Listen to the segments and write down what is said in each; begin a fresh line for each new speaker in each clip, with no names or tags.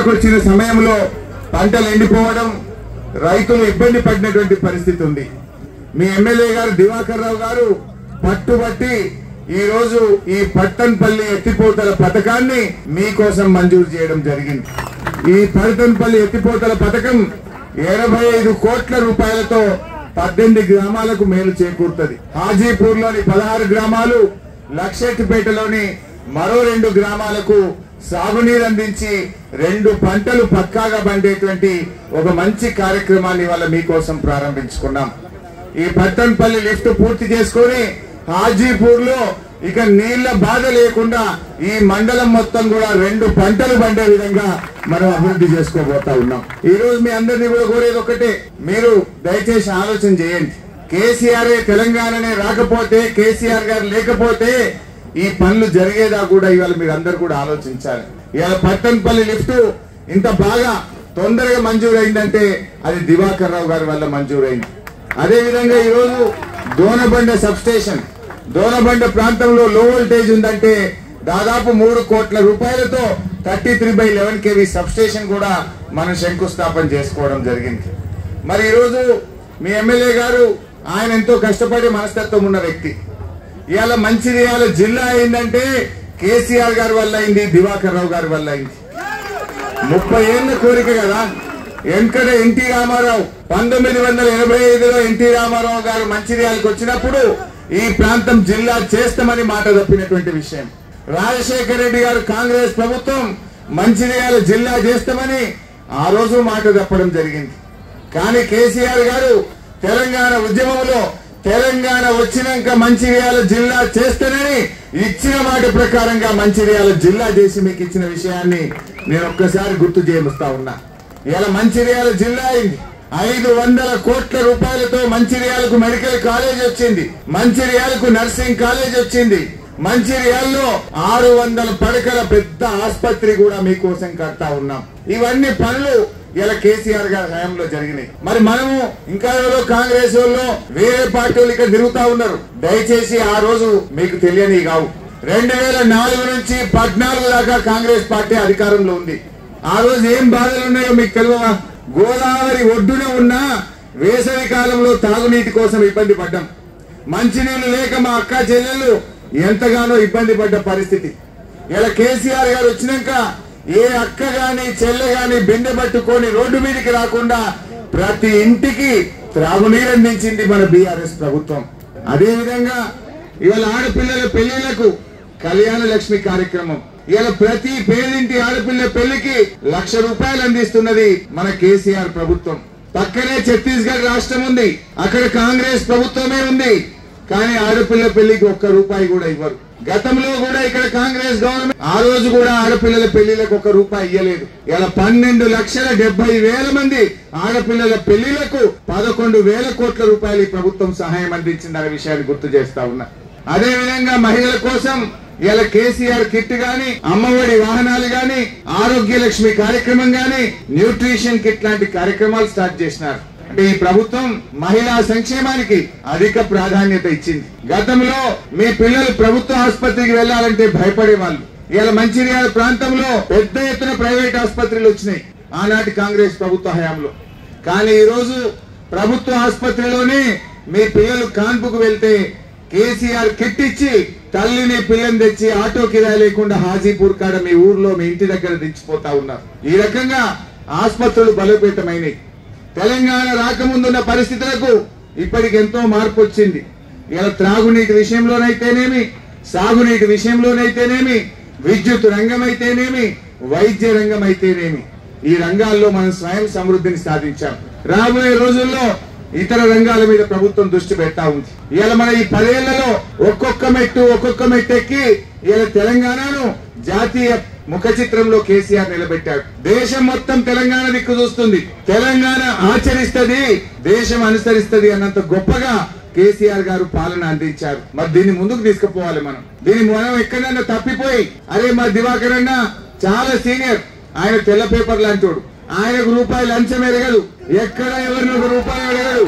కోతకు వచ్చిన సమయంలో పంటలు ఎండిపోవడం రైతులు ఇబ్బంది పడినటువంటి పరిస్థితి ఉంది మీ ఎమ్మెల్యే గారు దివాకర్ రావు గారు పట్టుబట్టి ఈ రోజు ఈ పట్టన్పల్లి ఎత్తిపోతల పథకాన్ని మీకోసం మంజూరు చేయడం జరిగింది ఈ పట్టన్పల్లి ఎత్తిపోతల పథకం ఎనభై ఐదు కోట్ల రూపాయలతో పద్దెనిమిది గ్రామాలకు మేలు చేకూరుతుంది హాజీపూర్ లోని పదహారు గ్రామాలు లక్షెట్టిపేటలోని మరో రెండు గ్రామాలకు సాగునీరు అందించి రెండు పంటలు పక్కాగా పండేటువంటి ఒక మంచి కార్యక్రమాన్ని వాళ్ళ మీకోసం ప్రారంభించుకున్నాం ఈ పట్టణపల్లి లిఫ్ట్ పూర్తి చేసుకొని హాజీపూర్ లో ఇక నీళ్ల బాధ లేకుండా ఈ మండలం మొత్తం కూడా రెండు పంటలు పండే విధంగా మనం అభివృద్ధి చేసుకోబోతా ఉన్నాం ఈ రోజు మీ అందరినీ కూడా కోరేది ఒకటే మీరు దయచేసి ఆలోచన చేయండి కేసీఆర్ తెలంగాణనే రాకపోతే కేసీఆర్ గారు లేకపోతే ఈ పనులు జరిగేదా కూడా ఇవాళ మీరు అందరు కూడా ఆలోచించాలి ఇవాళ పట్టణపల్లి లిఫ్ట్ ఇంత బాగా తొందరగా మంజూరు అయిందంటే అది దివాకర్ రావు గారి వల్ల మంజూరైంది అదే విధంగా ఈ రోజు దోనబండ సబ్ స్టేషన్ దోనబండ ప్రాంతంలో లో వోల్టేజ్ ఉందంటే దాదాపు మూడు కోట్ల రూపాయలతో thirty three by eleven KV sub station కూడా మనం శంకుస్థాపన చేసుకోవడం జరిగింది మరి ఈరోజు మీ ఎమ్మెల్యే గారు ఆయన ఎంతో కష్టపడి మనస్తత్వం ఉన్న వ్యక్తి ఇవాళ మంచిర్యాల జిల్లా అయిందంటే కేసీఆర్ గారి వల్ల అయింది దివాకర్ రావు గారి వల్ల అయింది ముప్పై ఏళ్ళ కోరిక కదా వెంకట ఎన్టీ రామారావు పంతొమ్మిది వందల ఎనభై ఐదులో ఎన్టీ రామారావు గారు మంచిర్యాలకు వచ్చినప్పుడు ఈ ప్రాంతం జిల్లా చేస్తామని మాట తప్పినటువంటి విషయం రాజశేఖర రెడ్డి గారు కాంగ్రెస్ ప్రభుత్వం మంచిర్యాల జిల్లా చేస్తామని ఆ రోజు మాట తప్పడం జరిగింది కానీ కేసీఆర్ గారు తెలంగాణ ఉద్యమంలో తెలంగాణ వచ్చినాక మంచిర్యాల జిల్లా చేస్తానని ఇచ్చిన మాట ప్రకారంగా మంచిర్యాల జిల్లా చేసి మీకు ఇచ్చిన విషయాన్ని నేను ఒక్కసారి గుర్తు చేయముస్తా ఉన్నా ఇలా మంచిర్యాల జిల్లా అయింది ఐదు వందల కోట్ల రూపాయలతో మంచిర్యాలకు మెడికల్ కాలేజ్ వచ్చింది మంచిర్యాలకు నర్సింగ్ కాలేజ్ వచ్చింది మంచిర్యాలలో ఆరు వందల పడకల పెద్ద ఆసుపత్రి కూడా మీకోసం కడతా ఉన్నాం ఇవన్నీ పనులు ఇలా కేసీఆర్ గారి హయాంలో జరిగినాయి మరి మనము ఇంకా ఎవరో కాంగ్రెస్ వాళ్ళు వేరే పార్టీలు ఇక్కడ తిరుగుతా ఉన్నారు దయచేసి ఆ రోజు మీకు తెలియని కావు రెండు వేల నాలుగు నుంచి పద్నాలుగు దాకా కాంగ్రెస్ పార్టీ అధికారంలో ఉంది ఆ రోజు ఏం బాధలు ఉన్నాయో మీకు తెలియవా గోదావరి ఒడ్డున ఉన్న వేసవి కాలంలో తాగునీటి కోసం ఇబ్బంది పడ్డాం మంచినీళ్ళు లేక మా అక్క చెల్లెళ్ళు ఎంతగానో ఇబ్బంది పడ్డ పరిస్థితి ఇలా కేసీఆర్ గారు వచ్చినాక ఏ అక్క గాని చెల్లె గాని బిందె పట్టుకొని రోడ్డు మీదకి రాకుండా ప్రతి ఇంటికి త్రాగునీరు అందించింది మన బీఆర్ఎస్ ప్రభుత్వం అదే విధంగా ఇవాళ ఆడపిల్లల పెళ్లిళ్లకు కళ్యాణ లక్ష్మి కార్యక్రమం ఇవాళ ప్రతి పేదింటి ఆడపిల్ల పెళ్లికి లక్ష రూపాయలు అందిస్తున్నది మన కేసీఆర్ ప్రభుత్వం పక్కనే ఛత్తీస్గఢ్ రాష్ట్రం ఉంది అక్కడ కాంగ్రెస్ ప్రభుత్వమే ఉంది కానీ ఆడపిల్ల పెళ్లికి ఒక్క రూపాయి కూడా ఇవ్వరు గతంలో కూడా ఇక్కడ కాంగ్రెస్ గవర్నమెంట్ ఆ రోజు కూడా ఆడపిల్లల పెళ్లిలకు ఒక్క రూపాయి ఇవ్వలేదు ఇలా పన్నెండు లక్షల డెబ్బై వేల మంది ఆడపిల్లల పెళ్లిలకు పదకొండు వేల కోట్ల రూపాయలు ఈ ప్రభుత్వం సహాయం అందించిందనే విషయాన్ని గుర్తు చేస్తా ఉన్నా అదే విధంగా మహిళల కోసం ఇలా కేసీఆర్ కిట్ గాని అమ్మఒడి వాహనాలు గాని ఆరోగ్య లక్ష్మి కార్యక్రమం గాని న్యూట్రిషన్ కిట్ లాంటి కార్యక్రమాలు స్టార్ట్ చేసినారు అంటే ఈ ప్రభుత్వం మహిళా సంక్షేమానికి అధిక ప్రాధాన్యత ఇచ్చింది గతంలో మీ పిల్లలు ప్రభుత్వ ఆసుపత్రికి వెళ్లాలంటే భయపడే వాళ్ళు ఇలా మంచిర్యాల ప్రాంతంలో పెద్ద ఎత్తున ప్రైవేట్ ఆసుపత్రులు వచ్చినాయి ఆనాటి కాంగ్రెస్ ప్రభుత్వ హయాంలో కానీ ఈ రోజు ప్రభుత్వ ఆసుపత్రిలోనే మీ పిల్లలు కాన్పుకు వెళ్తే కేసీఆర్ కిట్ ఇచ్చి తల్లిని పిల్లని తెచ్చి ఆటో కిరాయి లేకుండా హాజీపూర్ కాడ మీ ఊర్లో మీ ఇంటి దగ్గర దించిపోతా ఉన్నారు ఈ రకంగా ఆసుపత్రులు బలోపేతమైనవి తెలంగాణ రాకముందున్న పరిస్థితులకు ఇప్పటికి ఎంతో మార్పు వచ్చింది ఇలా త్రాగునీటి విషయంలోనైతేనేమి సాగునీటి విషయంలోనైతేనేమి విద్యుత్ రంగం అయితేనేమి వైద్య రంగం అయితేనేమి ఈ రంగాల్లో మనం స్వయం సమృద్ధిని సాధించాం రాబోయే రోజుల్లో ఇతర రంగాల మీద ప్రభుత్వం దృష్టి పెడతా ఉంది ఇవాళ మన ఈ పదేళ్లలో ఒక్కొక్క మెట్టు ఒక్కొక్క మెట్టు ఎక్కి ఇవాళ తెలంగాణను జాతీయ ముఖ చిత్రంలో కేసీఆర్ నిలబెట్టాడు దేశం మొత్తం తెలంగాణ దిక్కు చూస్తుంది తెలంగాణ ఆచరిస్తది దేశం అనుసరిస్తది అన్నంత గొప్పగా కేసీఆర్ గారు పాలన అందించారు మరి దీన్ని ముందుకు తీసుకుపోవాలి మనం దీన్ని మనం ఎక్కడన్నా తప్పిపోయి అరే మా దివాకర్ అన్న చాలా సీనియర్ ఆయన తెల్ల పేపర్ లాంటోడు ఆయనకు రూపాయి లంచం ఎరగదు ఎక్కడ ఎవరిని ఒక రూపాయి అడగడు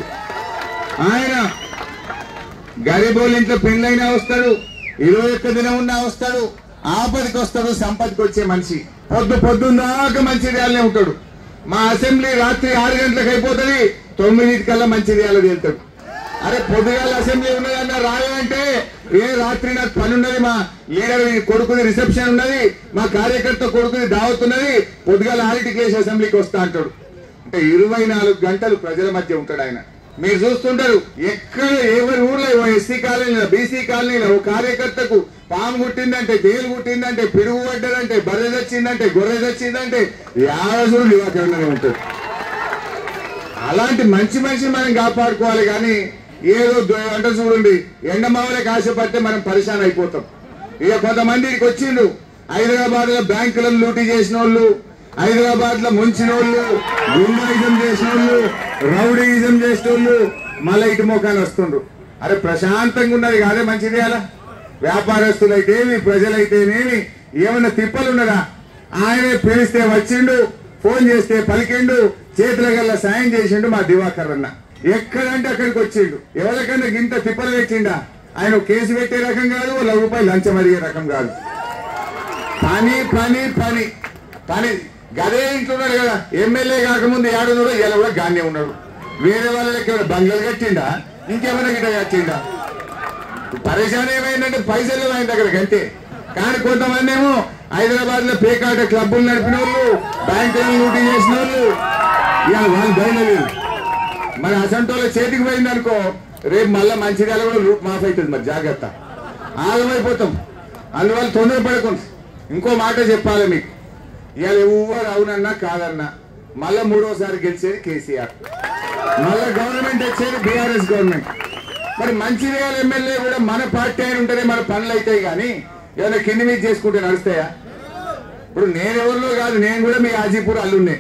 ఆయన గరీబోళ్ళ ఇంట్లో పెళ్ళైనా వస్తాడు ఇరవై ఒక్క దినం ఉన్నా వస్తాడు ఆపదికి వస్తాడు సంపదకి వచ్చే మనిషి పొద్దు పొద్దున్నాక మంచిర్యాలనే ఉంటాడు మా అసెంబ్లీ రాత్రి ఆరు గంటలకు అయిపోతుంది తొమ్మిదింటికల్లా మంచిర్యాల వెళ్తాడు అరే పొద్దుగాల అసెంబ్లీ ఉన్నదన్న రాయంటే ఏ రాత్రి నాకు పని ఉన్నది మా లీడర్ కొడుకుది రిసెప్షన్ ఉన్నది మా కార్యకర్త కొడుకుది దావత్ ఉన్నది పొద్దుగాల ఆరిటికి వేసి అసెంబ్లీకి వస్తా అంటాడు అంటే ఇరవై నాలుగు గంటలు ప్రజల మధ్య ఉంటాడు ఆయన మీరు చూస్తుంటారు ఎక్కడ ఎవరి ఊర్లో ఓ ఎస్సీ కాలనీలో బీసీ కాలనీలో ఓ కార్యకర్తకు పాము కుట్టిందంటే తేలు కుట్టిందంటే పిడుగు పడ్డదంటే బర్రె తెచ్చిందంటే గొర్రె తెచ్చిందంటే యావసులు దివాకరణనే ఉంటాడు అలాంటి మంచి మనిషిని మనం కాపాడుకోవాలి కానీ ఏదో ద- అంటే చూడండి ఎండమావలకి ఆశపడితే మనం పరిశాన్ అయిపోతాం ఇక కొంతమంది ఇక్కడికి వచ్చిండు హైదరాబాద్ లో బ్యాంకులను లూటీ చేసిన వాళ్ళు హైదరాబాద్ లో ముంచిన వాళ్ళు గుండాయిజం చేసిన వాళ్ళు రౌడీయిజం చేసిన వాళ్ళు మళ్ళీ ఇటు మోకాలు వస్తుండ్రు అరే ప్రశాంతంగా ఉన్నది కాదే మంచిది అలా వ్యాపారస్తులైతేమి ప్రజలైతేనేమి ఏమన్నా తిప్పలున్నదా ఆయనే పిలిస్తే వచ్చిండు ఫోన్ చేస్తే పలికిండు చేతుల గల్లా సాయం చేసిండు మా దివాకర్ అన్న ఎక్కడంటే అక్కడికి వచ్చిండు ఎవరికన్నా గింత తిప్పలు పెట్టిండా ఆయన ఒక కేసు పెట్టే రకం కాదు ఓ లక్ష రూపాయలు లంచం అడిగే రకం కాదు పని పని పని పని గదే ఇంట్లోన్నాడు కదా ఎమ్మెల్యే కాకముందు ఏడున్నాడు ఇలా కూడా గానే ఉన్నాడు వేరే వాళ్ళకి ఏమైనా బంగ్లాలు కట్టిండా ఇంకేమైనా గిట్ట కట్టిండా పరేషాన్ ఏమైందంటే పైసలు లేవు ఆయన దగ్గర అంతే కానీ కొంతమంది ఏమో హైదరాబాద్ లో పేకాట క్లబ్బులు నడిపిన వాళ్ళు బ్యాంకులను లూటీ చేసిన వాళ్ళు ఇవాళ వాళ్ళు బయలుదేరు మరి అసంటోళ్ళ చేతికి పోయింది అనుకో రేపు మళ్ళా మంచిర్యాల కూడా రూట్ మాఫ్ అవుతుంది మరి జాగ్రత్త ఆగమైపోతాం అందువల్ల తొందరపడకుండా ఇంకో మాట చెప్పాలి మీకు ఇవాళ ఎవరు అవునన్నా కాదన్నా మళ్ళా మూడోసారి గెలిచేది కేసీఆర్ మళ్ళా గవర్నమెంట్ వచ్చేది బీఆర్ఎస్ గవర్నమెంట్ మరి మంచిర్యాల ఎమ్మెల్యే కూడా మన పార్టీ అయిన ఉంటేనే మన పనులు అవుతాయి కానీ ఏమైనా కింది మీద చేసుకుంటే నడుస్తాయా ఇప్పుడు నేను ఎవరిలో కాదు నేను కూడా మీ హాజీపూర్ అల్లున్నే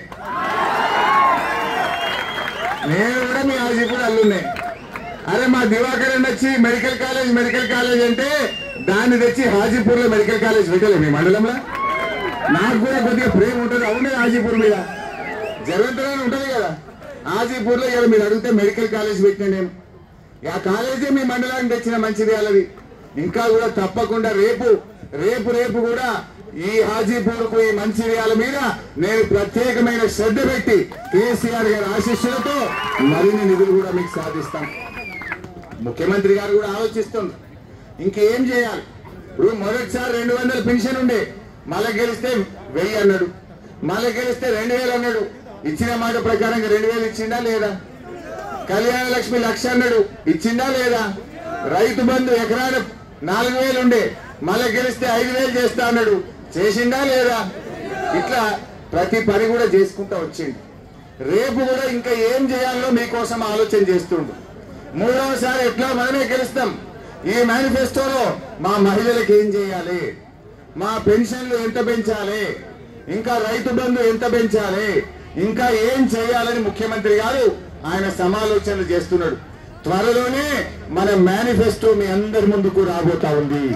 నేను కూడా మీ హాజీపూర్ అల్లున్నే అరే మా దివాకర్ అన్న వచ్చి మెడికల్ కాలేజ్ మెడికల్ కాలేజ్ అంటే దాన్ని తెచ్చి హాజీపూర్ లో మెడికల్ కాలేజ్ పెట్టలే మీ మండలంలో నాకు కూడా కొద్దిగా ప్రేమ ఉంటుంది అవునే హాజీపూర్ మీద జగవంతరాన్ని ఉంటది కదా హాజీపూర్ లో ఇలా మీరు అడిగితే మెడికల్ కాలేజ్ పెట్టిన నేను ఆ కాలేజీ మీ మండలానికి తెచ్చిన మంచిర్యాలది ఇంకా కూడా తప్పకుండా రేపు రేపు రేపు కూడా ఈ హాజీపూర్కు ఈ మంచిర్యాల మీద నేను ప్రత్యేకమైన శ్రద్ధ పెట్టి కేసీఆర్ గారి ఆశీస్సులతో మరిన్ని నిధులు కూడా మీకు సాధిస్తాం ముఖ్యమంత్రి గారు కూడా ఆలోచిస్తుంది ఇంకేం చేయాలి ఇప్పుడు మొదటిసారి రెండు వందల పెన్షన్ ఉండే మళ్ళీ గెలిస్తే వెయ్యి అన్నాడు మళ్ళీ గెలిస్తే రెండు వేలు అన్నాడు ఇచ్చిన మాట ప్రకారంగా రెండు వేలు ఇచ్చిండా లేదా కళ్యాణ లక్ష్మి లక్ష అన్నాడు ఇచ్చిందా లేదా రైతు బంధు ఎకరాన నాలుగు వేలు ఉండే మళ్ళీ గెలిస్తే ఐదు వేలు చేస్తా అన్నాడు చేసిందా లేదా ఇట్లా ప్రతి పని కూడా చేసుకుంటా వచ్చింది రేపు కూడా ఇంకా ఏం చేయాలో మీకోసం ఆలోచన చేస్తుండు మూడవసారి ఎట్లా మనమే గెలుస్తాం ఈ మేనిఫెస్టోలో మా మహిళలకు ఏం చేయాలి మా పెన్షన్లు ఎంత పెంచాలి ఇంకా రైతు బంధు ఎంత పెంచాలి ఇంకా ఏం చేయాలని ముఖ్యమంత్రి గారు ఆయన సమాలోచనలు చేస్తున్నాడు త్వరలోనే మన మేనిఫెస్టో మీ అందరి ముందుకు రాబోతా ఉంది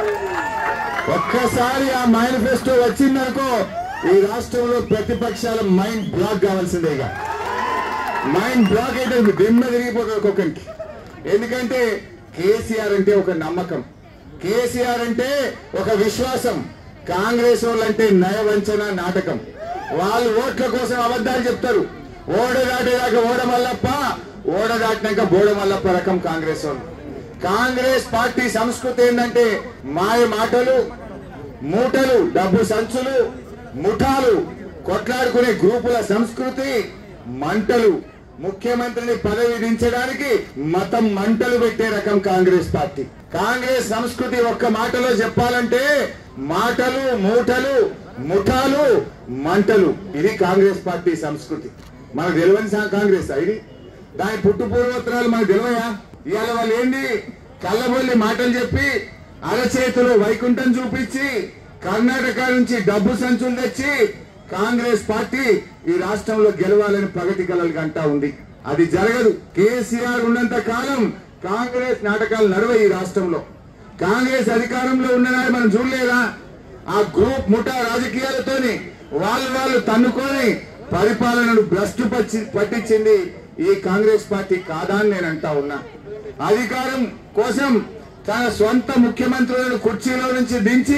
ఒక్కసారి ఆ మేనిఫెస్టో వచ్చిందనుకో ఈ రాష్ట్రంలో ప్రతిపక్షాల మైండ్ బ్లాక్ కావాల్సిందేగా మైండ్ బ్లాక్ అయితే దిమ్మ తిరిగిపోతుంది ఒక్కొక్కరికి ఎందుకంటే కేసీఆర్ అంటే ఒక నమ్మకం కేసీఆర్ అంటే ఒక విశ్వాసం కాంగ్రెస్ వాళ్ళంటే నయవంచన నాటకం వాళ్ళు ఓట్ల కోసం అబద్ధాలు చెప్తారు ఓడ దాటేదాకా ఓడ మల్లప్ప ఓడ దాటినాక బోడ మల్లప్ప రకం కాంగ్రెస్ వాళ్ళు కాంగ్రెస్ పార్టీ సంస్కృతి ఏంటంటే మాయ మాటలు మూటలు డబ్బు సంచులు ముఠాలు కొట్లాడుకునే గ్రూపుల సంస్కృతి మంటలు ముఖ్యమంత్రిని పదవి దించడానికి మతం మంటలు పెట్టే రకం కాంగ్రెస్ పార్టీ కాంగ్రెస్ సంస్కృతి ఒక్క మాటలో చెప్పాలంటే మాటలు మూటలు ముఠాలు మంటలు ఇది కాంగ్రెస్ పార్టీ సంస్కృతి మనకు తెలియని సా- కాంగ్రెస్ ఇది దాని పుట్టు పూర్వోత్తరాలు మనకు తెలివయా ఇవాళ వాళ్ళు ఏంది కళ్ళబొల్లి మాటలు చెప్పి అరచేతిలో వైకుంఠం చూపించి కర్ణాటక నుంచి డబ్బు సంచులు తెచ్చి కాంగ్రెస్ పార్టీ ఈ రాష్ట్రంలో గెలవాలని ప్రగతి కలలు గంటా ఉంది అది జరగదు కేసీఆర్ ఉన్నంత కాలం కాంగ్రెస్ నాటకాలు నడవ ఈ రాష్ట్రంలో కాంగ్రెస్ అధికారంలో ఉన్నదని మనం చూడలేదా ఆ గ్రూప్ ముఠా రాజకీయాలతోని వాళ్ళు వాళ్ళు తన్నుకొని పరిపాలనను భ్రష్టు పచ్చి పట్టించింది ఈ కాంగ్రెస్ పార్టీ కాదా అని నేను అంటా ఉన్నా అధికారం కోసం తన సొంత ముఖ్యమంత్రులను కుర్చీలో నుంచి దించి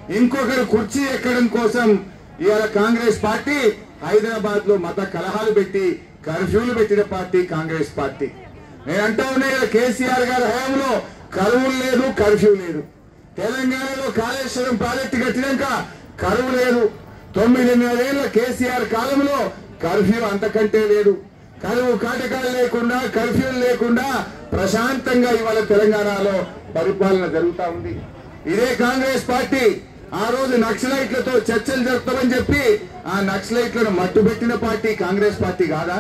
ఇంకొకరు కుర్చీ ఎక్కడం కోసం ఇవాళ కాంగ్రెస్ పార్టీ హైదరాబాద్ లో మత కలహాలు పెట్టి కర్ఫ్యూలు పెట్టిన పార్టీ కాంగ్రెస్ పార్టీ నేను అంటా ఉన్నా కదా కేసీఆర్ గారి హయాంలో కరువులు లేదు కర్ఫ్యూ లేదు తెలంగాణలో కాళేశ్వరం ప్రాజెక్టు కట్టినాక కరువు లేదు తొమ్మిదిన్నరేళ్ల కేసీఆర్ కాలంలో కర్ఫ్యూ అంతకంటే లేదు కరువు కాటకాలు లేకుండా కర్ఫ్యూ లేకుండా ప్రశాంతంగా ఇవాళ తెలంగాణలో పరిపాలన జరుగుతా ఉంది ఇదే కాంగ్రెస్ పార్టీ ఆ రోజు నక్సలైట్లతో చర్చలు జరుపుతామని చెప్పి ఆ నక్సలైట్లను మట్టుబెట్టిన పార్టీ కాంగ్రెస్ పార్టీ కాదా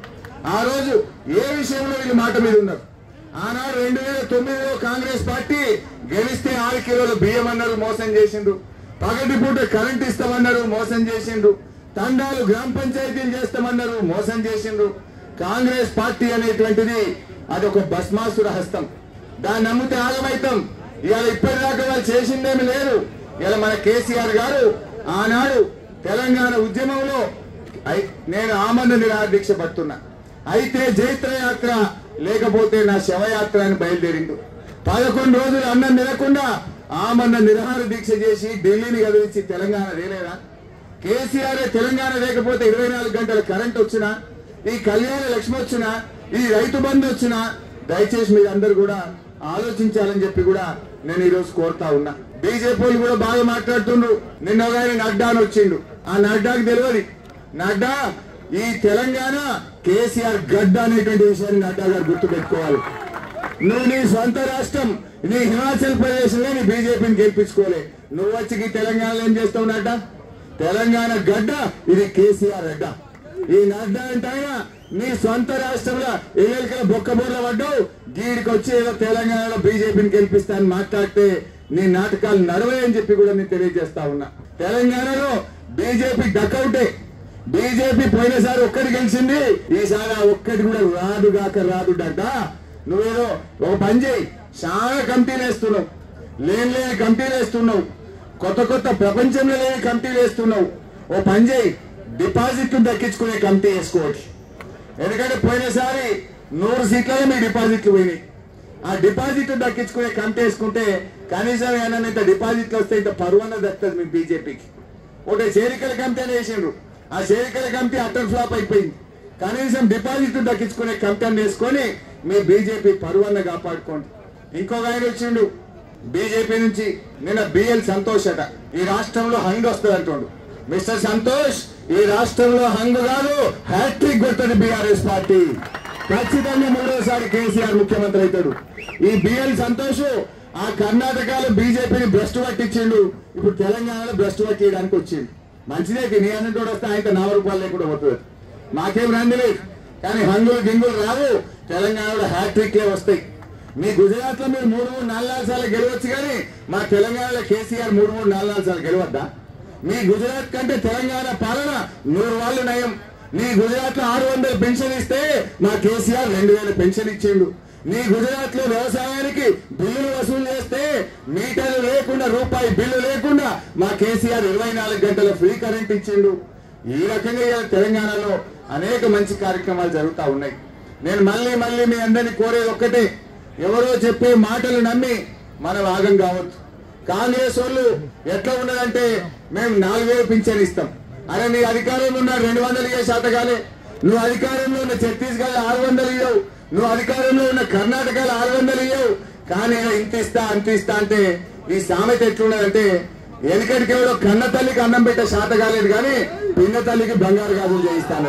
ఆ రోజు ఏ విషయంలో వీళ్ళు మాట మీద ఉన్నారు ఆనాడు రెండు వేల తొమ్మిదిలో కాంగ్రెస్ పార్టీ గెలిస్తే ఆరు కిలోల బియ్యం అన్నారు మోసం చేసిండు పగటి పూట కరెంట్ ఇస్తామన్నారు మోసం చేసిండు తండాలు గ్రామ పంచాయతీలు చేస్తామన్నారు మోసం చేసిండు కాంగ్రెస్ పార్టీ అనేటువంటిది అది ఒక భస్మాసుర హస్తం దాన్ని నమ్మితే ఆగమైతాం ఇవాళ ఇప్పటిదాకా వాళ్ళు చేసిందేమి లేదు ఇలా మన కేసీఆర్ గారు ఆనాడు తెలంగాణ ఉద్యమంలో ఐ- నేను ఆమరణ నిరాహార దీక్ష పడుతున్నా అయితే జైత్ర యాత్ర లేకపోతే నా శవయాత్ర అని బయలుదేరిండు పదకొండు రోజులు అన్నం తినకుండా ఆమరణ నిరాహార దీక్ష చేసి ఢిల్లీని కదిలించి తెలంగాణ వేలేదా కేసీఆర్ తెలంగాణ లేకపోతే ఇరవై నాలుగు గంటల కరెంట్ వచ్చినా ఈ కళ్యాణ లక్ష్మి వచ్చినా ఈ రైతు బంధు వచ్చినా దయచేసి మీరు అందరు కూడా ఆలోచించాలని చెప్పి కూడా నేను ఈ రోజు కోరుతా ఉన్నా బీజేపీ వాళ్ళు కూడా బాగా మాట్లాడుతుండ్రు నిన్న ఒక ఆయన నడ్డా అని వచ్చిండు ఆ నడ్డాకి తెలియదు నడ్డా ఈ తెలంగాణ కేసీఆర్ గడ్డ అనేటువంటి విషయాన్ని నడ్డా గారు గుర్తు పెట్టుకోవాలి నువ్వు నీ సొంత రాష్ట్రం నీ హిమాచల్ ప్రదేశ్ లో నీ బీజేపీని గెలిపించుకోలే నువ్వు వచ్చి ఈ తెలంగాణలో ఏం చేస్తావు నడ్డా తెలంగాణ గడ్డ ఇది కేసీఆర్ అడ్డ ఈ నడ్డా అంటే ఆయన నీ సొంత రాష్ట్రంలో ఎన్నికల బొక్కబోర్ల పడ్డావు గీడికి వచ్చి ఏదో తెలంగాణలో బీజేపీని గెలిపిస్తానని మాట్లాడితే నీ నాటకాలు నడవని చెప్పి కూడా నేను తెలియజేస్తా ఉన్నా తెలంగాణలో బీజేపీ డకౌటే బీజేపీ పోయినసారి ఒక్కటి గెలిచింది ఈసారి ఆ ఒక్కటి కూడా రాదు గాక రాదు డడ్డ నువ్వేదో ఒక పని చేయి చాలా కమిటీలు వేస్తున్నావు లేని లేని కమిటీలు వేస్తున్నావు కొత్త కొత్త ప్రపంచంలో లేని కమిటీలు వేస్తున్నావు ఓ పని చేయి డిపాజిట్లు దక్కించుకునే కమిటీ వేసుకోవచ్చు ఎందుకంటే పోయినసారి నూరు సీట్లలో మీ డిపాజిట్లు పోయినాయి ఆ డిపాజిట్ దక్కించుకునే కమిటీ వేసుకుంటే కనీసం ఏమన్నా ఇంత డిపాజిట్లు వస్తే ఇంత పరువన్న దక్కుతుంది మీ బీజేపీకి ఒకటి చేరికల కమిటీ అని వేసిండ్రు ఆ చేరికల కమిటీ అటర్ ఫ్లాప్ అయిపోయింది కనీసం డిపాజిట్ దక్కించుకునే కమిటీ అని వేసుకొని మీ బీజేపీ పరువన్న కాపాడుకోండి ఇంకొక ఆయన వచ్చిండు బీజేపీ నుంచి నిన్న బిఎల్ సంతోష్ అట ఈ రాష్ట్రంలో హంగ్ వస్తుంది అంటుండు మిస్టర్ సంతోష్ ఈ రాష్ట్రంలో హంగ్ కాదు హ్యాట్రిక్ కొడుతుంది బీఆర్ఎస్ పార్టీ ఖచ్చితంగా మూడోసారి కేసీఆర్ ముఖ్యమంత్రి అవుతాడు ఈ బిఎల్ సంతోష్ ఆ కర్ణాటకలో బీజేపీని భ్రష్టు పట్టించిండు ఇప్పుడు తెలంగాణలో భ్రష్టు పట్టియడానికి వచ్చిండు మంచిదే నీ అన్నట్టు వస్తే ఆయన నాలుగు రూపాయలు లేకుండా పోతుంది మాకేం రంది లేదు కానీ హంగులు గింగులు రావు తెలంగాణలో హ్యాట్రిక్లే వస్తాయి మీ గుజరాత్ లో మీరు మూడు మూడు నాలుగు నాలుగు సార్లు గెలవచ్చు కానీ మా తెలంగాణలో కేసీఆర్ మూడు మూడు నాలుగు నాలుగు సార్లు గెలవద్దా మీ గుజరాత్ కంటే తెలంగాణ పాలన నూరు వాళ్ళు నయం నీ గుజరాత్ లో ఆరు వందల పెన్షన్ ఇస్తే మా కేసీఆర్ రెండు వేల పెన్షన్ ఇచ్చిండు నీ గుజరాత్ లో వ్యవసాయానికి బిల్లులు వసూలు చేస్తే మీటర్లు లేకుండా రూపాయి బిల్లు లేకుండా మా కేసీఆర్ ఇరవై నాలుగు గంటల ఫ్రీ కరెంట్ ఇచ్చిండు ఈ రకంగా ఇవాళ తెలంగాణలో అనేక మంచి కార్యక్రమాలు జరుగుతూ ఉన్నాయి నేను మళ్ళీ మళ్ళీ మీ అందరినీ కోరేది ఒక్కటే ఎవరో చెప్పే మాటలు నమ్మి మనం ఆగం కావద్దు కాంగ్రెస్ వాళ్ళు ఎట్లా ఉన్నదంటే మేము నాలుగు వేలు పింఛన్ ఇస్తాం అరే నీ అధికారంలో ఉన్న రెండు వందలు ఇయ్యే శాతకాలే నువ్వు అధికారంలో ఉన్న ఛత్తీస్గఢ్ ఆరు వందలు ఇయ్యవు నువ్వు అధికారంలో ఉన్న కర్ణాటకలో ఆరు వందలు ఇయ్యవు కానీ ఇంత ఇస్తా అంత ఇస్తా అంటే ఈ సామెత ఎట్లున్నదంటే వెనకటికి ఎవడో కన్న తల్లికి అన్నం పెట్టే శాత కాలేదు కానీ పిన్న తల్లికి బంగారు గాజులు చేయిస్తాను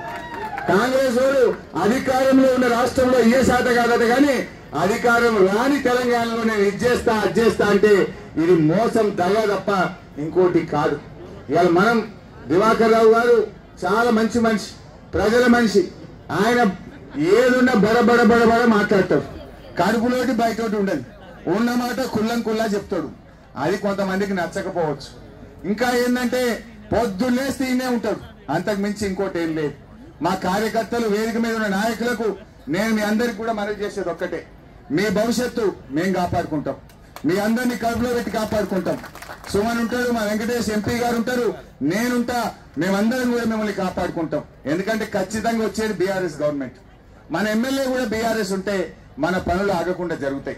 కాంగ్రెస్ వారు అధికారంలో ఉన్న రాష్ట్రంలో ఏ శాత కాదట కానీ అధికారం రాని తెలంగాణలో నేను ఇది చేస్తా అది చేస్తా అంటే ఇది మోసం దగ తప్ప ఇంకోటి కాదు ఇవాళ మనం దివాకర్ రావు గారు చాలా మంచి మనిషి ప్రజల మనిషి ఆయన ఏదున్నా బడ బడ బడ బడ మాట్లాడతాడు కడుపులోటి బయటోటి ఉండదు ఉన్న మాట కుల్లం కుల్లా చెప్తాడు అది కొంతమందికి నచ్చకపోవచ్చు ఇంకా ఏంటంటే పొద్దున్నేస్తే ఈయనే ఉంటాడు అంతకు మించి ఇంకోటి ఏం లేదు మా కార్యకర్తలు వేదిక మీద ఉన్న నాయకులకు నేను మీ అందరికి కూడా మనవి చేసేది ఒక్కటే మీ భవిష్యత్తు మేము కాపాడుకుంటాం మీ అందరినీ కడుపులో పెట్టి కాపాడుకుంటాం సుమన్ ఉంటాడు మా వెంకటేష్ ఎంపీ గారు ఉంటారు నేనుంటా మేమందరం కూడా మిమ్మల్ని కాపాడుకుంటాం ఎందుకంటే ఖచ్చితంగా వచ్చేది బీఆర్ఎస్ గవర్నమెంట్ మన ఎమ్మెల్యే కూడా బీఆర్ఎస్ ఉంటే మన పనులు ఆగకుండా జరుగుతాయి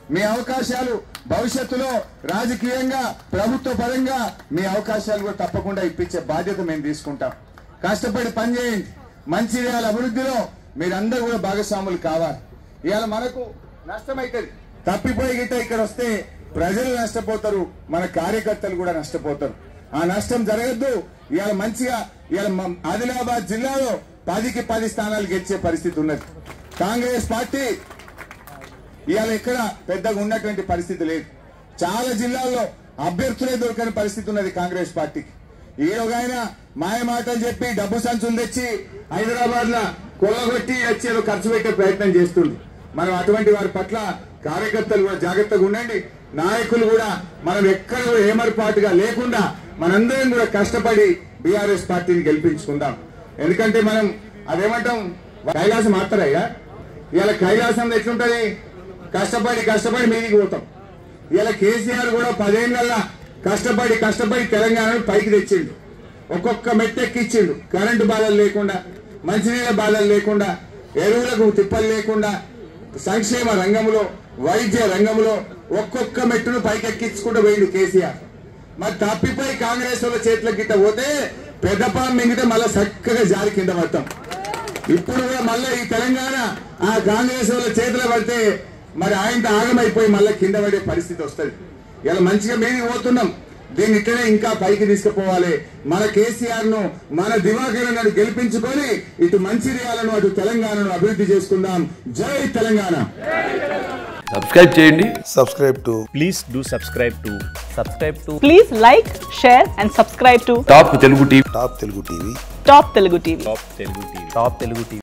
మీ అవకాశాలు భవిష్యత్తులో రాజకీయంగా ప్రభుత్వ పరంగా మీ అవకాశాలు కూడా తప్పకుండా ఇప్పించే బాధ్యత మేము తీసుకుంటాం కష్టపడి పనిచేయండి మంచిర్యాల అభివృద్ధిలో మీరందరూ కూడా భాగస్వాములు కావాలి ఇవాళ మనకు నష్టమైతుంది తప్పిపోయి గిట్ట ఇక్కడ వస్తే ప్రజలు నష్టపోతారు మన కార్యకర్తలు కూడా నష్టపోతారు ఆ నష్టం జరగద్దు ఇవాళ మంచిగా ఇవాళ మ- ఆదిలాబాద్ జిల్లాలో పదికి పది స్థానాలు గెలిచే పరిస్థితి ఉన్నది కాంగ్రెస్ పార్టీ ఇవాళ ఇక్కడ పెద్దగా ఉన్నటువంటి పరిస్థితి లేదు చాలా జిల్లాల్లో అభ్యర్థులే దొరకని పరిస్థితి ఉన్నది కాంగ్రెస్ పార్టీకి ఈ ఒక ఆయన మాయ మాటలు చెప్పి డబ్బు సంచులు తెచ్చి హైదరాబాద్ లా కొల్లగొట్టి వచ్చి ఏదో ఖర్చు పెట్టే ప్రయత్నం చేస్తుంది మనం అటువంటి వారి పట్ల కార్యకర్తలు కూడా జాగ్రత్తగా ఉండండి నాయకులు కూడా మనం ఎక్కడ కూడా ఏమరపాటుగా లేకుండా మనందరం కూడా కష్టపడి బీఆర్ఎస్ పార్టీని గెలిపించుకుందాం ఎందుకంటే మనం అదేమంటాం కైలాసం ఆడతారయ్యా ఇవాళ కైలాసం ఎట్లుంటది కష్టపడి కష్టపడి మీదికి పోతాం ఇలా కేసీఆర్ కూడా పదేళ్ళల్లా కష్టపడి కష్టపడి తెలంగాణను పైకి తెచ్చిండు ఒక్కొక్క మెట్టెక్కిచ్చిండు కరెంటు బాధలు లేకుండా మంచినీళ్ళ బాధలు లేకుండా ఎరువులకు తిప్పలు లేకుండా సంక్షేమ రంగంలో వైద్య రంగంలో ఒక్కొక్క మెట్టును పైకెక్కించుకుంటూ పోయిండు కేసీఆర్ మరి తప్పిపోయి కాంగ్రెస్ వాళ్ళ చేతుల గిట్ట పోతే పెద్దపాం మింగితే మళ్ళీ చక్కగా జారి కింద పడతాం ఇప్పుడు కూడా మళ్ళీ ఈ తెలంగాణ ఆ కాంగ్రెస్ వాళ్ళ చేతిలో పడితే మరి ఆయనతో ఆగమైపోయి మళ్ళీ కింద పడే పరిస్థితి వస్తుంది ఇలా మంచిగా మీదికి పోతున్నాం దీన్ని ఇట్లనే ఇంకా పైకి తీసుకుపోవాలి మన కేసీఆర్ ను మన దివాకరను గెలిపించుకొని ఇటు మంచిర్యాలను అటు తెలంగాణను అభివృద్ధి చేసుకుందాం జై తెలంగాణ
సబ్స్క్రైబ్ చేయండి
subscribe to
please do subscribe to subscribe to
Please like, share, and subscribe to
top Telugu TV
Top Telugu TV.
Top Telugu TV.
top telugu tv top telugu tv